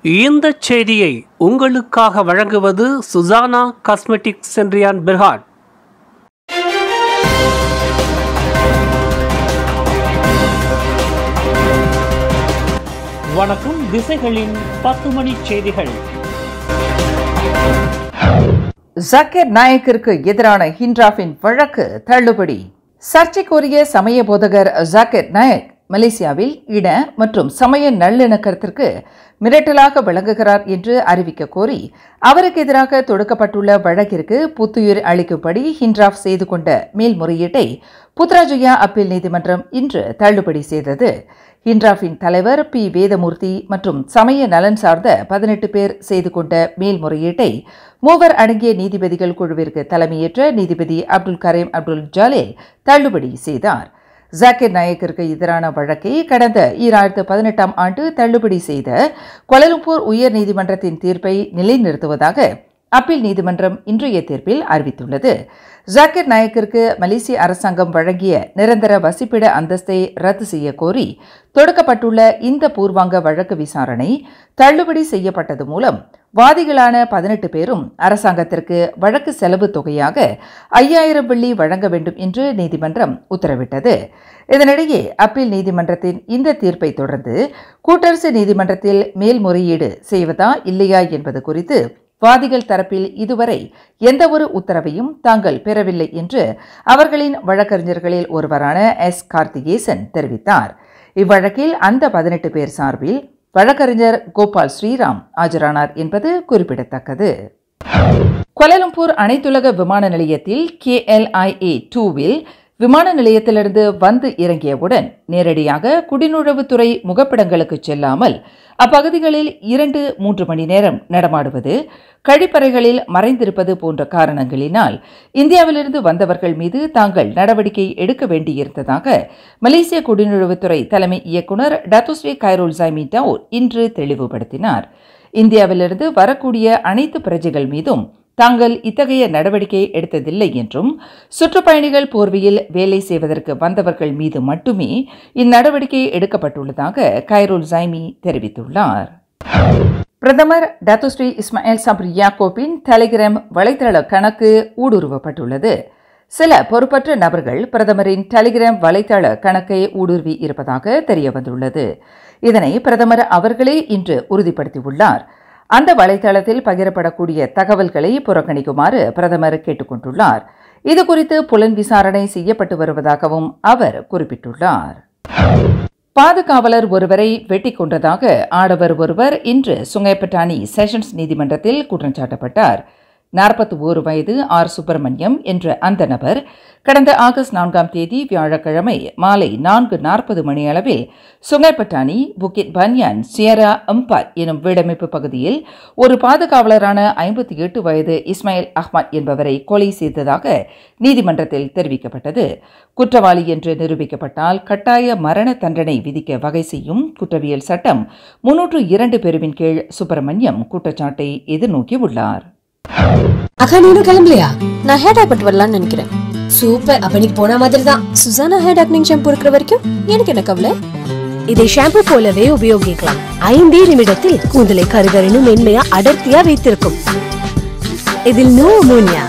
இந்த செய்தியை உங்களுக்காக வழங்குவது சுசானா காஸ்மெட்டிக் சென்றியான் பிர்ஹாட் வணக்கம் திசைகளின் பத்து மணி செய்திகள் ஜக்கீர் நாயக்கிற்கு எதிரான ஹிண்ட்ராஃபின் வழக்கு தள்ளுபடி சர்ச்சைக்குரிய சமய போதகர் ஜாக்கிர் நாயக் மலேசியாவில் இன மற்றும் சமய நல்லிணக்கத்திற்கு மிரட்டலாக விளங்குகிறார் என்று அறிவிக்க கோரி அவருக்கு எதிராக தொடுக்கப்பட்டுள்ள வழக்கிற்கு புத்துயிர் அளிக்கும்படி ஹிண்ட்ராஃப் செய்து கொண்ட மேல்முறையீட்டை புத்ராஜயா அப்பீல் நீதிமன்றம் இன்று தள்ளுபடி செய்தது ஹிண்ட்ராஃபின் தலைவர் பி வேதமூர்த்தி மற்றும் சமய நலன் சார்ந்த பதினெட்டு பேர் செய்து கொண்ட மேல்முறையீட்டை மூவர் அடங்கிய நீதிபதிகள் குழுவிற்கு தலைமையேற்ற நீதிபதி அப்துல் கரீம் அப்துல் ஜாலேல் தள்ளுபடி செய்தார் ஜாக்கிர் நாயக்கிற்கு எதிரான வழக்கை கடந்த ஈராயிரத்து பதினெட்டாம் ஆண்டு தள்ளுபடி செய்த கொலலும்பூர் உயர் நீதிமன்றத்தின் தீர்ப்பை நிலைநிறுத்துவதாக அப்பீல் நீதிமன்றம் இன்றைய தீர்ப்பில் அறிவித்துள்ளது ஜாக்கிர் நாயக்கிற்கு மலேசிய அரசாங்கம் வழங்கிய நிரந்தர வசிப்பிட அந்தஸ்தை ரத்து செய்ய கோரி தொடுக்கப்பட்டுள்ள இந்த பூர்வாங்க வழக்கு விசாரணை தள்ளுபடி செய்யப்பட்டது மூலம் வாதிகளான பதினெட்டு பேரும் அரசாங்கத்திற்கு வழக்கு செலவு தொகையாக ஐயாயிரம் வெள்ளி வழங்க வேண்டும் என்று நீதிமன்றம் உத்தரவிட்டது இதனிடையே அப்பீல் நீதிமன்றத்தின் இந்த தீர்ப்பை தொடர்ந்து கூட்டரசு நீதிமன்றத்தில் மேல்முறையீடு செய்வதா இல்லையா என்பது குறித்து வாதிகள் தரப்பில் இதுவரை எந்தவொரு உத்தரவையும் தாங்கள் பெறவில்லை என்று அவர்களின் வழக்கறிஞர்களில் ஒருவரான எஸ் கார்த்திகேசன் தெரிவித்தார் இவ்வழக்கில் அந்த பதினெட்டு பேர் சார்பில் வழக்கறிஞர் கோபால் ஸ்ரீராம் ஆஜரானார் என்பது குறிப்பிடத்தக்கது கொலலம்பூர் அனைத்துலக விமான நிலையத்தில் கேஎல்ஐஏ டூவில் விமான நிலையத்திலிருந்து வந்து இறங்கியவுடன் நேரடியாக குடிநுழைவுத்துறை முகப்பிடங்களுக்கு செல்லாமல் அப்பகுதிகளில் இரண்டு மூன்று மணி நேரம் நடமாடுவது கழிப்பறைகளில் மறைந்திருப்பது போன்ற காரணங்களினால் இந்தியாவிலிருந்து வந்தவர்கள் மீது தாங்கள் நடவடிக்கை எடுக்க வேண்டியிருந்ததாக மலேசிய குடிநுழைவுத்துறை தலைமை இயக்குநர் டத்துஸ்ரீ கைரோல் ஜைமி டவுர் இன்று தெளிவுபடுத்தினார் இந்தியாவிலிருந்து வரக்கூடிய அனைத்து பிரஜைகள் மீதும் தாங்கள் இத்தகைய நடவடிக்கை எடுத்ததில்லை என்றும் சுற்றுப்பயணிகள் போர்வையில் வேலை செய்வதற்கு வந்தவர்கள் மீது மட்டுமே இந்நடவடிக்கை எடுக்கப்பட்டுள்ளதாக கைரோல் ஜைமி தெரிவித்துள்ளார் பிரதமர் டத்துஸ்ரீ இஸ்மாயில் சப்ரி யாக்கோப்பின் டெலிகிராம் வலைத்தள கணக்கு ஊடுருவப்பட்டுள்ளது சில பொறுப்பற்ற நபர்கள் பிரதமரின் டெலிகிராம் வலைத்தள கணக்கை ஊடுருவி இருப்பதாக தெரியவந்துள்ளது இதனை பிரதமர் அவர்களே இன்று உறுதிப்படுத்தியுள்ளார் அந்த வலைதளத்தில் பகிரப்படக்கூடிய தகவல்களை புறக்கணிக்குமாறு பிரதமர் கேட்டுக்கொண்டுள்ளார் இது குறித்து புலன் விசாரணை செய்யப்பட்டு வருவதாகவும் அவர் குறிப்பிட்டுள்ளார் பாதுகாவலர் ஒருவரை வெட்டி கொன்றதாக ஆடவர் ஒருவர் இன்று சுங்கைப்பட்டாணி செஷன்ஸ் நீதிமன்றத்தில் குற்றம் சாட்டப்பட்டார் நாற்பத்தி ஓரு வயது ஆர் சுப்பிரமணியம் என்ற அந்த நபர் கடந்த ஆகஸ்ட் நான்காம் தேதி வியாழக்கிழமை மாலை நான்கு நாற்பது மணியளவில் சுங்கைப்பட்டாணி புக்கிட் பன்யான் சியரா அம்பார் எனும் வீடமைப்பு பகுதியில் ஒரு பாதுகாவலரான ஐம்பத்தி எட்டு வயது இஸ்மாயில் அஹ்மத் என்பவரை கொலை செய்ததாக நீதிமன்றத்தில் தெரிவிக்கப்பட்டது குற்றவாளி என்று நிரூபிக்கப்பட்டால் கட்டாய மரண தண்டனை விதிக்க வகை செய்யும் குற்றவியல் சட்டம் முன்னூற்று இரண்டு பிரிவின் கீழ் சுப்பிரமணியம் குற்றச்சாட்டை எதிர்நோக்கியுள்ளார் அக்கா நீனும் கிளம்பலையா நான் ஹேர் டைப் வரலாம்னு நினைக்கிறேன் சூப்பர் அப்ப நீ போன மாதிரி தான் சுசானா ஹேர் டாக்னிங் ஷாம்பு இருக்கிற வரைக்கும் எனக்கு என்ன கவலை இதை ஷாம்பு போலவே உபயோகிக்கலாம் ஐந்தே நிமிடத்தில் கூந்தலை கருகரினும் மென்மையா அடர்த்தியா வைத்திருக்கும் இதில் no ammonia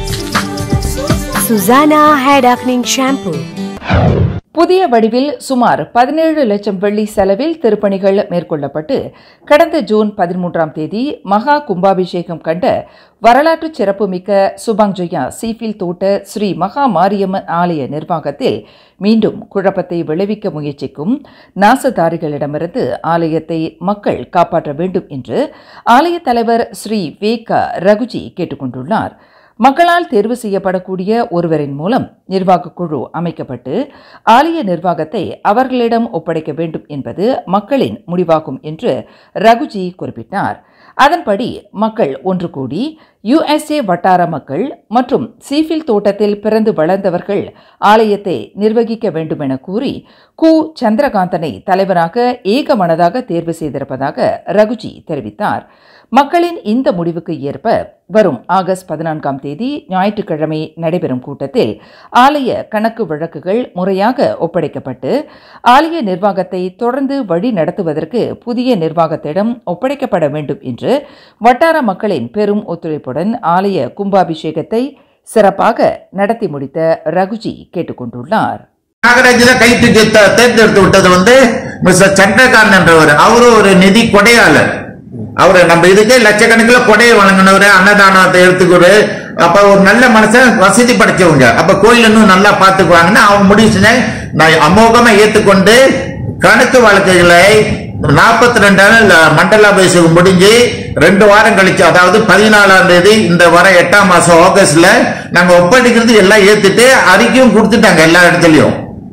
Sushana hair darkening shampoo புதிய வடிவில் சுமார் பதினேழு லட்சம் வெள்ளி செலவில் திருப்பணிகள் மேற்கொள்ளப்பட்டு கடந்த ஜூன் பதிமூன்றாம் தேதி மகா கும்பாபிஷேகம் கண்ட வரலாற்று சிறப்புமிக்க சுபாங்ஜொயா சீஃபில் தோட்ட ஸ்ரீ மகா மாரியம்மன் ஆலய நிர்வாகத்தில் மீண்டும் குழப்பத்தை விளைவிக்க முயற்சிக்கும் நாசதாரிகளிடமிருந்து ஆலயத்தை மக்கள் காப்பாற்ற வேண்டும் என்று ஆலய தலைவர் ஸ்ரீ வேகா ரகுஜி கேட்டுக்கொண்டுள்ளார் மக்களால் தேர்வு செய்யப்படக்கூடிய ஒருவரின் மூலம் நிர்வாக குழு அமைக்கப்பட்டு ஆலய நிர்வாகத்தை அவர்களிடம் ஒப்படைக்க வேண்டும் என்பது மக்களின் முடிவாகும் என்று ரகுஜி குறிப்பிட்டார் அதன்படி மக்கள் ஒன்று கூடி யுஎஸ்ஏ வட்டார மக்கள் மற்றும் சீஃபில் தோட்டத்தில் பிறந்து வளர்ந்தவர்கள் ஆலயத்தை நிர்வகிக்க வேண்டும் என கூறி கு சந்திரகாந்தனை தலைவராக ஏகமனதாக தேர்வு செய்திருப்பதாக ரகுஜி தெரிவித்தார் மக்களின் இந்த முடிவுக்கு ஏற்ப வரும் ஆகஸ்ட் பதினான்காம் தேதி ஞாயிற்றுக்கிழமை நடைபெறும் கூட்டத்தில் ஆலய கணக்கு வழக்குகள் முறையாக ஒப்படைக்கப்பட்டு ஆலய நிர்வாகத்தை தொடர்ந்து வழி நடத்துவதற்கு புதிய நிர்வாகத்திடம் ஒப்படைக்கப்பட வேண்டும் என்று வட்டார மக்களின் பெரும் ஒத்துழைப்புடன் ஆலய கும்பாபிஷேகத்தை சிறப்பாக நடத்தி முடித்த ரகுஜி கேட்டுக்கொண்டுள்ளார் நாகராஜில கைத்துக்கு த- தேர்ந்தெடுத்து விட்டது வந்து மிஸ்டர் சந்திரகாந்த் என்றவர் அவரு ஒரு நிதி கொடையாளர் அவரு நம்ம இதுக்கே லட்சக்கணக்கில் கொடையை வழங்கினவர் அன்னதானத்தை எடுத்துக்கிட்டு அப்ப ஒரு நல்ல மனுஷன் வசதி படைச்சவங்க அப்ப கோயில் இன்னும் நல்லா பாத்துக்குவாங்கன்னு அவங்க முடிவு செஞ்சேன் நான் அமோகமா ஏத்துக்கொண்டு கணக்கு வழக்குகளை நாற்பத்தி ரெண்டு நாள் மண்டலாபிஷேகம் முடிஞ்சு ரெண்டு வாரம் கழிச்சு அதாவது பதினாலாம் தேதி இந்த வர எட்டாம் மாசம் ஆகஸ்ட்ல நாங்க ஒப்படைக்கிறது எல்லாம் ஏத்துட்டு அறிக்கையும் கொடுத்துட்டாங்க எல்லா இடத்துலயும்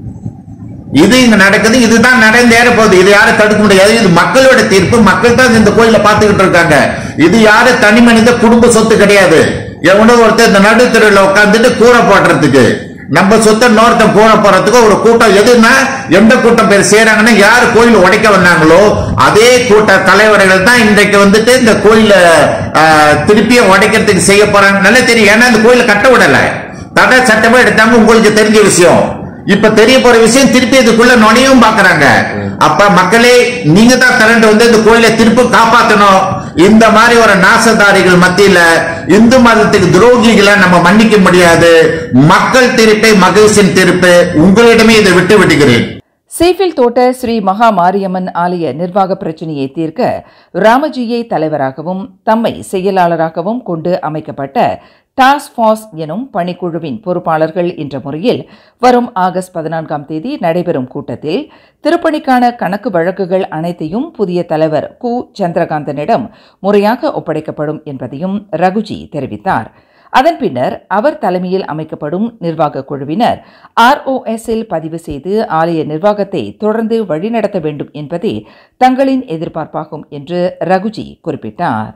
இது இங்க நடக்குது இதுதான் நடந்தேற போகுது இது யாரும் தடுக்க முடியாது இது மக்களோட தீர்ப்பு மக்கள் தான் இந்த கோயில பாத்துக்கிட்டு இருக்காங்க இது யாரு தனி மனித குடும்ப சொத்து கிடையாது எவனோ ஒருத்தர் இந்த நடுத்தருவில் உட்காந்துட்டு கூரை போடுறதுக்கு நம்ம சொத்தை நோர்த்தம் கூரை போறதுக்கு ஒரு கூட்டம் எதுன்னா எந்த கூட்டம் பேர் செய்யறாங்கன்னா யார் கோயில் உடைக்க வந்தாங்களோ அதே கூட்ட தலைவர்கள் தான் இன்றைக்கு வந்துட்டு இந்த கோயில திருப்பியும் உடைக்கிறதுக்கு செய்ய போறாங்க நல்லா தெரியும் ஏன்னா இந்த கோயில கட்ட விடல தடை சட்டமா எடுத்தாங்க உங்களுக்கு தெரிஞ்ச விஷயம் இப்ப தெரிய போற விஷயம் திருப்பி இதுக்குள்ள நுழையும் பாக்குறாங்க அப்ப மக்களே நீங்க தான் திரண்டு வந்து இந்த கோயிலை திருப்பி காப்பாத்தணும் இந்த மாதிரி ஒரு நாசதாரிகள் மத்தியில இந்து மதத்துக்கு துரோகிகளை நம்ம மன்னிக்க முடியாது மக்கள் தீர்ப்பை மகிழ்ச்சியின் தீர்ப்பு உங்களிடமே இதை விட்டு விடுகிறேன் சேஃபில் தோட்ட ஸ்ரீ மகா மாரியம்மன் ஆலய நிர்வாக பிரச்சனையை தீர்க்க ராமஜியை தலைவராகவும் தம்மை செயலாளராகவும் கொண்டு அமைக்கப்பட்ட டாஸ்க் ஃபோர்ஸ் எனும் பணிக்குழுவின் பொறுப்பாளர்கள் என்ற முறையில் வரும் ஆகஸ்ட் பதினான்காம் தேதி நடைபெறும் கூட்டத்தில் திருப்பணிக்கான கணக்கு வழக்குகள் அனைத்தையும் புதிய தலைவர் கு சந்திரகாந்தனிடம் முறையாக ஒப்படைக்கப்படும் என்பதையும் ரகுஜி தெரிவித்தார் அதன் பின்னர் அவர் தலைமையில் அமைக்கப்படும் நிர்வாக குழுவினர் ஆர்ஓஎஸ்ஸில் பதிவு செய்து ஆலய நிர்வாகத்தை தொடர்ந்து வழிநடத்த வேண்டும் என்பதே தங்களின் எதிர்பார்ப்பாகும் என்று ரகுஜி குறிப்பிட்டார்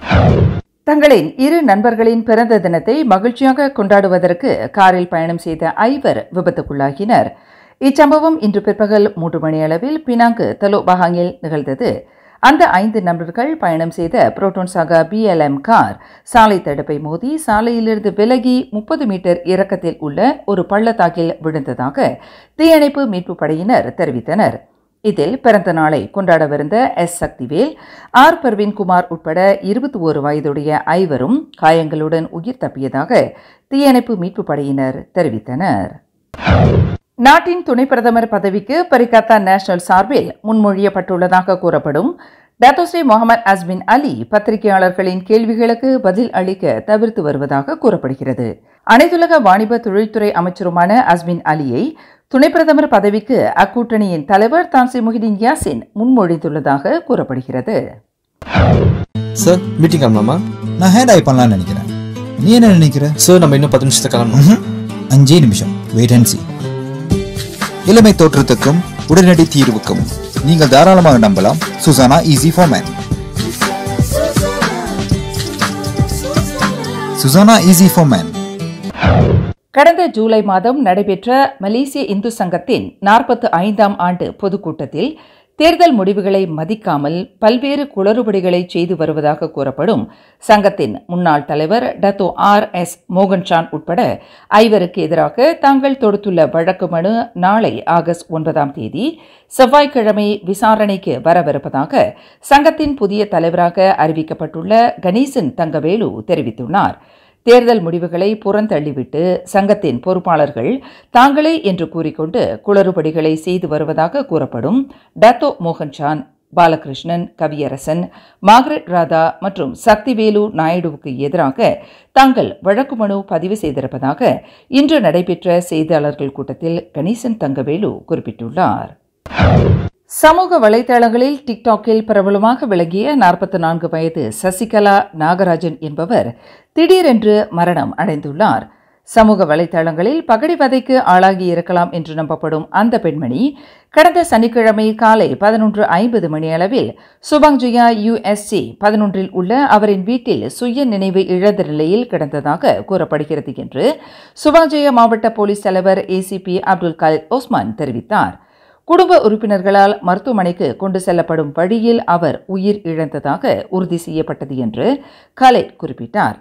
தங்களின் இரு நண்பர்களின் பிறந்த தினத்தை மகிழ்ச்சியாக கொண்டாடுவதற்கு காரில் பயணம் செய்த ஐவர் விபத்துக்குள்ளாகினர் இச்சம்பவம் இன்று பிற்பகல் மூன்று மணி அளவில் பினாங்கு தலோபஹாங்கில் நிகழ்ந்தது அந்த ஐந்து நபர்கள் பயணம் செய்த புரோட்டோன் சாகா பிஎல்எம் கார் சாலை தடுப்பை மோதி சாலையிலிருந்து விலகி முப்பது மீட்டர் இறக்கத்தில் உள்ள ஒரு பள்ளத்தாக்கில் விழுந்ததாக தீயணைப்பு மீட்புப் படையினர் தெரிவித்தனர் இதில் பிறந்த நாளை கொண்டாடவிருந்த எஸ் சக்திவேல் ஆர் பர்வீன் குமார் உட்பட இருபத்தி ஓரு வயதுடைய ஐவரும் காயங்களுடன் உயிர் தப்பியதாக தீயணைப்பு மீட்புப் படையினர் தெரிவித்தனர் நாட்டின் துணை பிரதமர் பதவிக்கு பரிகாத்தா நேஷனல் சார்பில் முன்மொழியப்பட்டுள்ளதாக கூறப்படும் டத்தோஸ்ரீ முகமது அஸ்மின் அலி பத்திரிகையாளர்களின் கேள்விகளுக்கு பதில் அளிக்க தவிர்த்து வருவதாக கூறப்படுகிறது அனைத்துலக வாணிப தொழில்துறை அமைச்சருமான அஸ்மின் அலியை துணை பிரதமர் பதவிக்கு அக்கூட்டணியின் தலைவர் தான்சி முஹிதீன் யாசின் முன்மொழிந்துள்ளதாக கூறப்படுகிறது சார் மீட்டிங் கிளம்பலாமா நான் ஹேண்ட் ஐ பண்ணலாம்னு நினைக்கிறேன் நீ என்ன நினைக்கிற சார் நம்ம இன்னும் பத்து நிமிஷத்துக்கு கிளம்பணும் ம்ஹும். அஞ்சே நிமிஷம் வெயிட் அண்ட் சி இளமை தோற்றத்துக்கும் உடனடி தீர்வுக்கும் நீங்கள் தாராளமாக நம்பலாம் சுசானா ஈஸி ஃபார்மேன் சுசானா ஈஸி ஃபார்மேன் கடந்த ஜூலை மாதம் நடைபெற்ற மலேசிய இந்து சங்கத்தின் நாற்பத்து ஐந்தாம் ஆண்டு பொதுக்கூட்டத்தில் தேர்தல் முடிவுகளை மதிக்காமல் பல்வேறு குளறுபடிகளை செய்து வருவதாக கூறப்படும் சங்கத்தின் முன்னாள் தலைவர் டத்தோ ஆர் எஸ் மோகன்சான் உட்பட ஐவருக்கு எதிராக தாங்கள் தொடுத்துள்ள வழக்கு மனு நாளை ஆகஸ்ட் ஒன்பதாம் தேதி செவ்வாய்க்கிழமை விசாரணைக்கு வரவிருப்பதாக சங்கத்தின் புதிய தலைவராக அறிவிக்கப்பட்டுள்ள கணேசன் தங்கவேலு தெரிவித்துள்ளார் தேர்தல் முடிவுகளை புறந்தள்ளிவிட்டு சங்கத்தின் பொறுப்பாளர்கள் தாங்களே என்று கூறிக்கொண்டு குளறுபடிகளை செய்து வருவதாக கூறப்படும் டத்தோ மோகன்சான் பாலகிருஷ்ணன் கவியரசன் மார்கரெட் ராதா மற்றும் சக்திவேலு நாயுடுவுக்கு எதிராக தாங்கள் வழக்கு மனு பதிவு செய்திருப்பதாக இன்று நடைபெற்ற செய்தியாளர்கள் கூட்டத்தில் கணேசன் தங்கவேலு குறிப்பிட்டுள்ளார் சமூக வலைதளங்களில் டிக்டாக்கில் பிரபலமாக விளங்கிய நாற்பத்தி நான்கு வயது சசிகலா நாகராஜன் என்பவர் திடீரென்று மரணம் அடைந்துள்ளார் சமூக வலைதளங்களில் பகடிவதைக்கு ஆளாகி இருக்கலாம் என்று நம்பப்படும் அந்த பெண்மணி கடந்த சனிக்கிழமை காலை பதினொன்று ஐம்பது மணியளவில் சுபாங்ஜியா யுஎஸ்சி பதினொன்றில் உள்ள அவரின் வீட்டில் சுய நினைவு இழந்த நிலையில் கிடந்ததாக கூறப்படுகிறது என்று சுபாங்ஜியா மாவட்ட போலீஸ் தலைவர் ஏசிபி அப்துல் கலீத் ஓஸ்மான் தெரிவித்தார் குடும்ப உறுப்பினர்களால் மருத்துவமனைக்கு கொண்டு செல்லப்படும் வழியில் அவர் உயிர் இழந்ததாக உறுதி செய்யப்பட்டது என்று கலேட் குறிப்பிட்டார்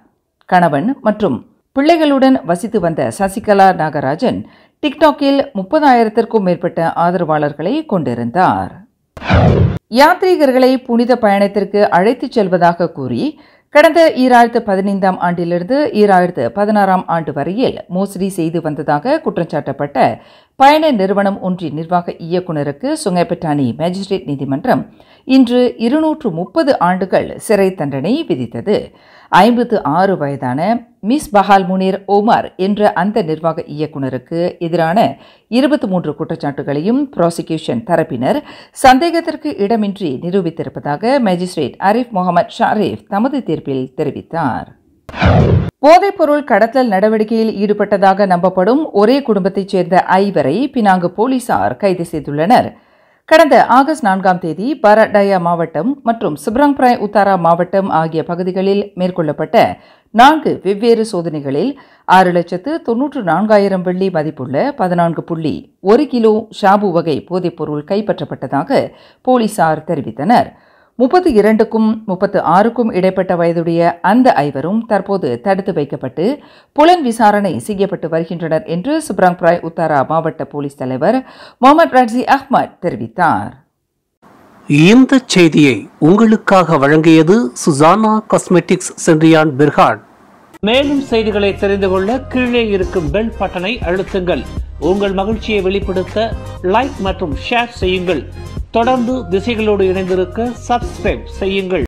கணவன் மற்றும் பிள்ளைகளுடன் வசித்து வந்த சசிகலா நாகராஜன் டிக்டாக்கில் முப்பதாயிரத்திற்கும் மேற்பட்ட ஆதரவாளர்களை கொண்டிருந்தார் யாத்ரீகர்களை புனித பயணத்திற்கு அழைத்துச் செல்வதாக கூறி கடந்த ஈராயிரத்து பதினைந்தாம் ஆண்டிலிருந்து ஈராயிரத்து பதினாறாம் ஆண்டு வரையில் மோசடி செய்து வந்ததாக குற்றஞ்சாட்டப்பட்ட பயண நிறுவனம் ஒன்றின் நிர்வாக இயக்குநருக்கு சுங்கைப்பட்டாணி மேஜிஸ்ட்ரேட் நீதிமன்றம் இன்று இருநூற்று முப்பது ஆண்டுகள் சிறை தண்டனை விதித்தது ஐம்பத்து ஆறு வயதான மிஸ் பஹால் முனீர் ஓமார் என்ற அந்த நிர்வாக இயக்குநருக்கு எதிரான இருபத்தி மூன்று குற்றச்சாட்டுகளையும் ப்ராசிக்யூஷன் தரப்பினர் சந்தேகத்திற்கு இடமின்றி நிரூபித்திருப்பதாக மேஜிஸ்ட்ரேட் அரிஃப் முகமது ஷாரிஃப் தமது தீர்ப்பில் தெரிவித்தார் போதைப்பொருள் கடத்தல் நடவடிக்கையில் ஈடுபட்டதாக நம்பப்படும் ஒரே குடும்பத்தைச் சேர்ந்த ஐவரை பினாங்கு போலீசார் கைது செய்துள்ளனர் கடந்த ஆகஸ்ட் நான்காம் தேதி பரடயா மாவட்டம் மற்றும் சிப்ரங்பிராய் உத்தாரா மாவட்டம் ஆகிய பகுதிகளில் மேற்கொள்ளப்பட்ட நான்கு வெவ்வேறு சோதனைகளில் ஆறு லட்சத்து தொன்னூற்று நான்காயிரம் வெள்ளி மதிப்புள்ள பதினான்கு புள்ளி ஒரு கிலோ ஷாபு வகை போதைப்பொருள் கைப்பற்றப்பட்டதாக போலீசார் தெரிவித்தனர் முப்பத்தி இரண்டுக்கும் முப்பத்து ஆறுக்கும் இடைப்பட்ட வயதுடைய அந்த ஐவரும் தற்போது தடுத்து வைக்கப்பட்டு புலன் விசாரணை செய்யப்பட்டு வருகின்றனர் என்று சுப்ராங்பிராய் உத்தாரா மாவட்ட போலீஸ் தலைவர் முகமது ராட்சி அஹ்மத் தெரிவித்தார் இந்த செய்தியை உங்களுக்காக வழங்கியது சுசானா காஸ்மெட்டிக்ஸ் சென்றியான் பிர்ஹாட் மேலும் செய்திகளை தெரிந்து கொள்ள கீழே இருக்கும் பெல் பட்டனை அழுத்துங்கள் உங்கள் மகிழ்ச்சியை வெளிப்படுத்த லைக் மற்றும் ஷேர் செய்யுங்கள் தொடர்ந்து திசைகளோடு இணைந்திருக்க சப்ஸ்கிரைப் செய்யுங்கள்